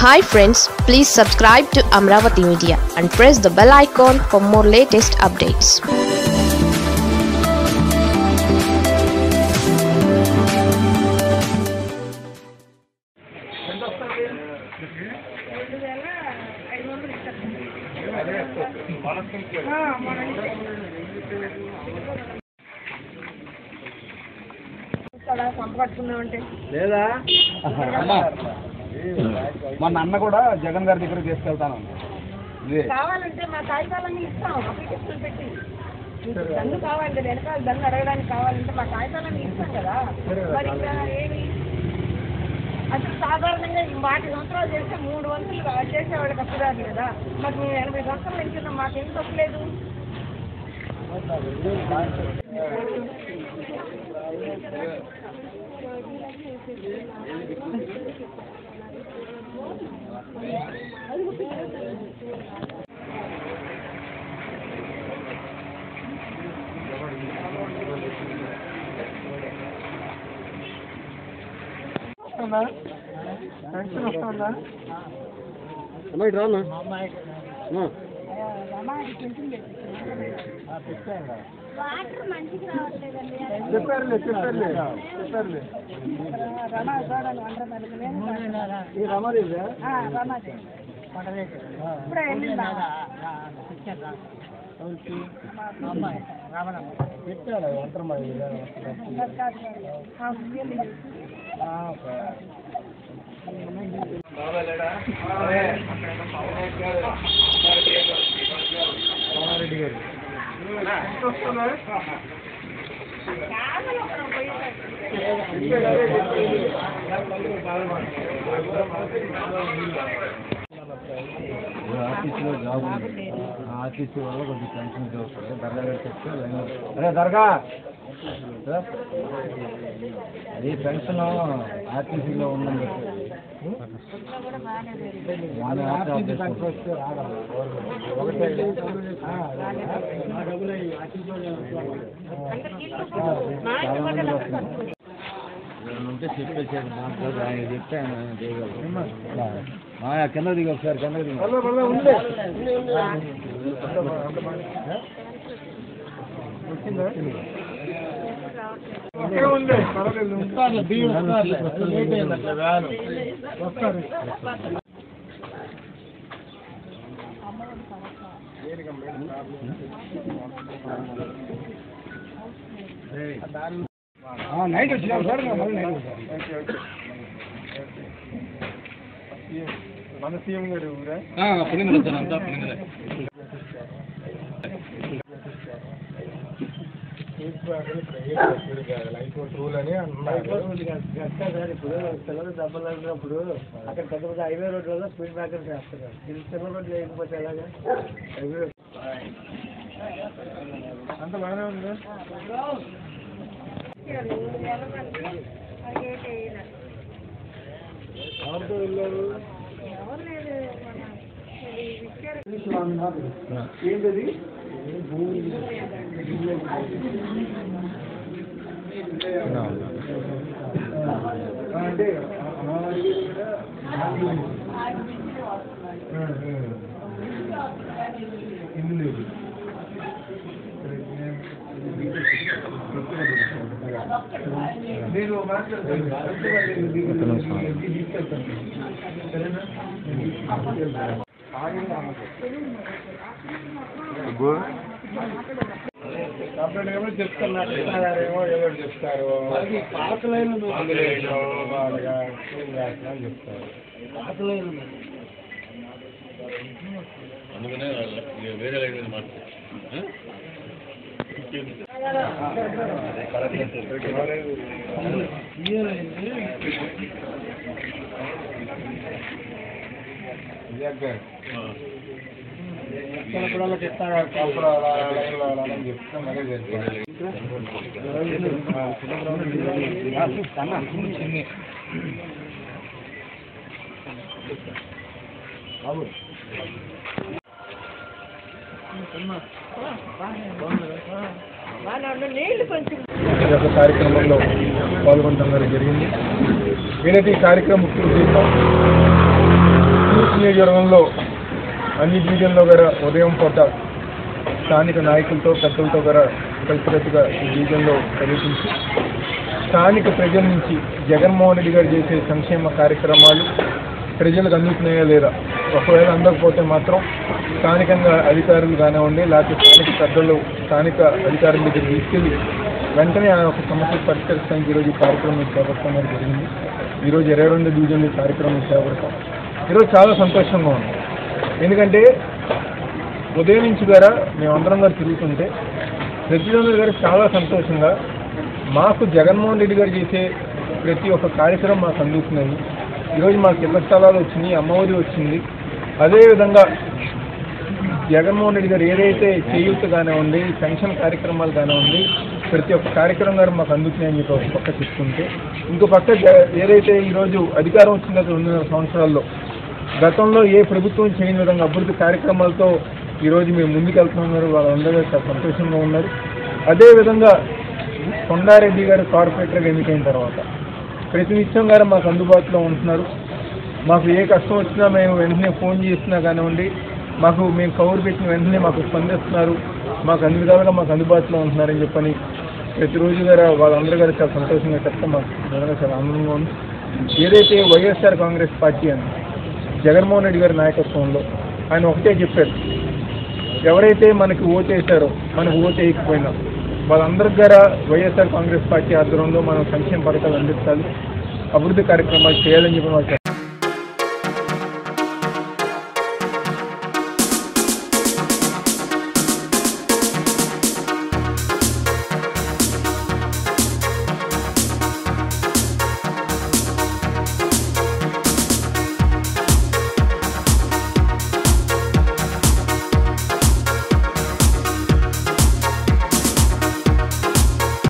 hi friends please subscribe to Amaravati media and press the bell icon for more latest updates సంపట్టుకున్నామంటే లేదా మొన్న అన్న కూడా జగన్ గారి దగ్గర తీసుకెళ్తాను ఇదే కావాలంటే మా కాగితాలన్నీ ఇస్తాం అప్లికేషన్ పెట్టి మీకు దండు కావాలి వెనకాల దండు అడగడానికి కావాలంటే మా కాగితాలన్నీ ఇస్తాం కదా మరి ఇంకా ఏమి అసలు సాధారణంగా ఈ వాటి సంవత్సరాలు చేస్తే మూడు వంతులు చేసేవాళ్ళకి అప్పు రాదు కదా మాకు మేము ఎనభై సంవత్సరాలు ఎంచున్నాం మాకేం తప్పలేదు అమ్మాయి రానా చెప్పారులే చెప్పారులే చెప్పారులే రమా చూడాలి వంద నెలలు నేను ఈ రమాదేవి రమాదే ఇప్పుడే వెళ్ళిందా పెట్టాడు ఒంటరి రెడ్డి గారు ఆఫీస్లో జాబ్ ఉంది ఆఫీస్ వల్ల కొంచెం టెన్షన్ వస్తుంది దర్గా గారు చెప్తే అరే దర్గా సార్ అది పెన్షన్ ఆర్టీసీలో ఉందని ఉంటే చెప్పేసాడు మాకు ఆయన చెప్తే ఆయన చేయగలరు కింద దిగి ఒకసారి కింద దిగి నైట్ వచ్చినాం సార్ మళ్ళీ నైట్ వచ్చారు మన సీఎం గారు ఊరా పులిందర వచ్చాను అంతా పులిందరే పిల్లలు దెబ్బలు తగిలినప్పుడు అక్కడ పెద్ద పెద్ద హైవే రోడ్ వల్ల స్పీడ్ బ్రేకర్ చేస్తారు ఇది చిన్న రోడ్ లేకపోతే ఎలాగా హైవే అంత బాగానే ఉంది ఎవరితో వెళ్ళారు ఏంటది అంటే ఇల్లు లేదు నేను ఏమో చెప్తున్నారు ఏమో ఏదో చెప్తారు పాతలైన వాళ్ళగా అని చెప్తారు అందుకనే ఇక వేరే లైన్ మీద మాట్లాడు ఎక్కడెక్కడో చెప్తారు అప్పుడు అలా లైన్లో అలా అని చెప్తే మరీ చేస్తారు బాబు నీళ్ళు కొంచెం ఈ యొక్క కార్యక్రమంలో పాల్గొనడం జరిగింది ఈయనటి ఈ కార్యక్రమం ముఖ్య ఉద్దేశం నియోజకవర్గంలో అన్ని డివిజన్లో గారు ఉదయం పూట స్థానిక నాయకులతో పెద్దలతో గారు కలిసికట్టుగా ఈ డివిజన్లో పర్యటించి స్థానిక ప్రజల నుంచి జగన్మోహన్ రెడ్డి గారు చేసే సంక్షేమ కార్యక్రమాలు ప్రజలకు అందుతున్నాయా లేదా ఒకవేళ అందకపోతే మాత్రం స్థానికంగా అధికారులు కానివ్వండి లేకపోతే స్థానిక పెద్దలు స్థానిక అధికారుల దగ్గర తీసుకెళ్ళి వెంటనే ఆ యొక్క సమస్య పరిష్కరించడానికి ఈరోజు ఈ కార్యక్రమం చేపట్టడం అనేది జరిగింది ఈరోజు ఇరవై రెండు డివిజన్లు ఈ కార్యక్రమం చేపడతాం ఈరోజు చాలా సంతోషంగా ఉంది ఎందుకంటే ఉదయం నుంచి గారా మేమందరం గారు తిరుగుతుంటే ప్రతిరోజు గారు చాలా సంతోషంగా మాకు జగన్మోహన్ రెడ్డి గారు చేసే ప్రతి ఒక్క కార్యక్రమం మాకు అందుతున్నాయి ఈరోజు మాకు ఇళ్ల స్థలాలు వచ్చినాయి అమ్మఒడి వచ్చింది అదేవిధంగా జగన్మోహన్ రెడ్డి గారు ఏదైతే చేయూత కానివ్వండి పెన్షన్ కార్యక్రమాలు కానివ్వండి ప్రతి ఒక్క కార్యక్రమం గారు మాకు అందుతున్నాయని చెప్పి ఒక పక్క చెప్తుంటే ఇంకో పక్క జ- ఏదైతే ఈరోజు అధికారం వచ్చిన గత రెండున్నర సంవత్సరాల్లో గతంలో ఏ ప్రభుత్వం చేయని విధంగా అభివృద్ధి కార్యక్రమాలతో ఈరోజు మేము ముందుకు వెళ్తున్నారు వాళ్ళందరూ చాలా సంతోషంగా ఉన్నారు అదేవిధంగా కొండారెడ్డి గారు కార్పొరేటర్గా ఎన్నికైన తర్వాత ప్రతినిత్యం గారు మాకు అందుబాటులో ఉంటున్నారు మాకు ఏ కష్టం వచ్చినా మేము వెంటనే ఫోన్ చేసినా కానివ్వండి మాకు మేము కవర్ పెట్టిన వెంటనే మాకు స్పందిస్తున్నారు మాకు అన్ని విధాలుగా మాకు అందుబాటులో ఉంటున్నారని చెప్పని ప్రతిరోజు గారు వాళ్ళందరూ గారు చాలా సంతోషంగా చెప్తే మాకు నిజంగా చాలా ఆనందంగా ఉంది ఏదైతే వైఎస్ఆర్ కాంగ్రెస్ పార్టీ అని జగన్మోహన్ రెడ్డి గారి నాయకత్వంలో ఆయన ఒకటే చెప్పారు ఎవరైతే మనకి ఓటేశారో మనకు ఓటు వేయకపోయినా వాళ్ళందరి ద్వారా వైఎస్ఆర్ కాంగ్రెస్ పార్టీ ఆధ్వర్యంలో మనం సంక్షేమ పథకాలు అందించాలి అభివృద్ధి కార్యక్రమాలు చేయాలని చెప్పి వాళ్ళు